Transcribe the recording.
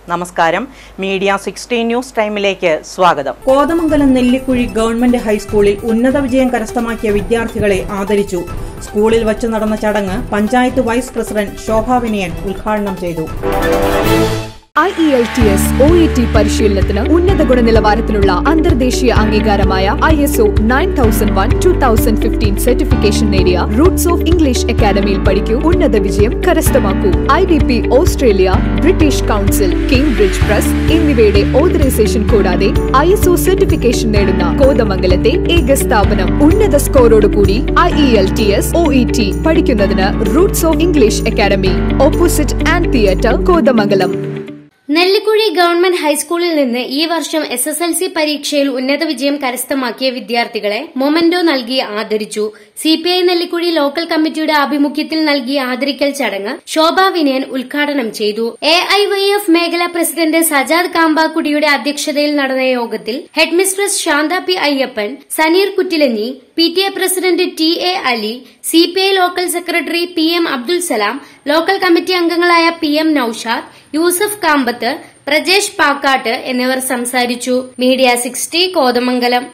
നമസ്കാരം media sixteen news ടൈമിലേക്ക് സ്വാഗതം കോതമംഗലം നെല്ലിക്കുഴി ഗവൺമെന്റ് ഹൈസ്കൂളിൽ ഉന്നത വിജയം കരസ്ഥമാക്കിയ വിദ്യാർത്ഥികളെ ആദരിച്ചു സ്കൂളിൽ വച്ചു നടന്ന ചടങ്ങ് പഞ്ചായത്ത് വൈസ് പ്രസിഡന്റ് ശോഭാ വിനയൻ ഉദ്ഘാടനം ചെയ്തു I E L T S O E T പരിശീലനത്തിന് ഉന്നത ഗുണനിലവാരത്തിലുള്ള അന്തർദേശീയ അംഗീകാരമായ I S O nine thousand one two thousand fifteen certification നേടിയ റൂട്ട്സ് ഓഫ് ഇംഗ്ലീഷ് അക്കാദമിയിൽ പഠിക്കൂ ഉന്നത വിജയം കരസ്ഥമാക്കൂ I D P Australia British Council Cambridge Press എന്നിവയുടെ ഓതറൈസേഷൻ കൂടാതെ ഐ എസ് ഒ സർട്ടിഫിക്കേഷൻ നേടുന്ന കോതമംഗലത്തെ ഏക സ്ഥാപനം ഉന്നത സ്കോറോടുകൂടി I E L T S O E T പഠിക്കുന്നതിന് Roots of English Academy opposite and theatre Kothamangalam Nellikuzhi government ഹൈസ്കൂളിൽ നിന്ന് ഈ വർഷം എസ് എസ് എൽ സി പരീക്ഷയിൽ ഉന്നത വിജയം കരസ്ഥമാക്കിയ വിദ്യാർത്ഥികളെ മൊമന്റോ നൽകി ആദരിച്ചു C P I Nellikuzhi local കമ്മിറ്റിയുടെ ആഭിമുഖ്യത്തിൽ നൽകിയ ആദരിക്കൽ ചടങ്ങ് ശോഭാ വിനയൻ ഉദ്ഘാടനം ചെയ്തു എ ഐ വൈ എഫ് മേഖലാ പ്രസിഡന്റ് സജാദ് കാമ്പാക്കുടിയുടെ അധ്യക്ഷതയിൽ നടന്ന യോഗത്തിൽ headmistress Shantha P Ayyappan Saneer Kuttilanji P T A president T A Ali C P I local secretary P M Abdul Salam local committee അംഗങ്ങളായ പി എം നൌഷാദ് യൂസഫ് കാമ്പത്ത് പ്രജേഷ് പാക്കാട്ട് എന്നിവർ സംസാരിച്ചു മീഡിയ സിക്സ്റ്റി കോതമംഗലം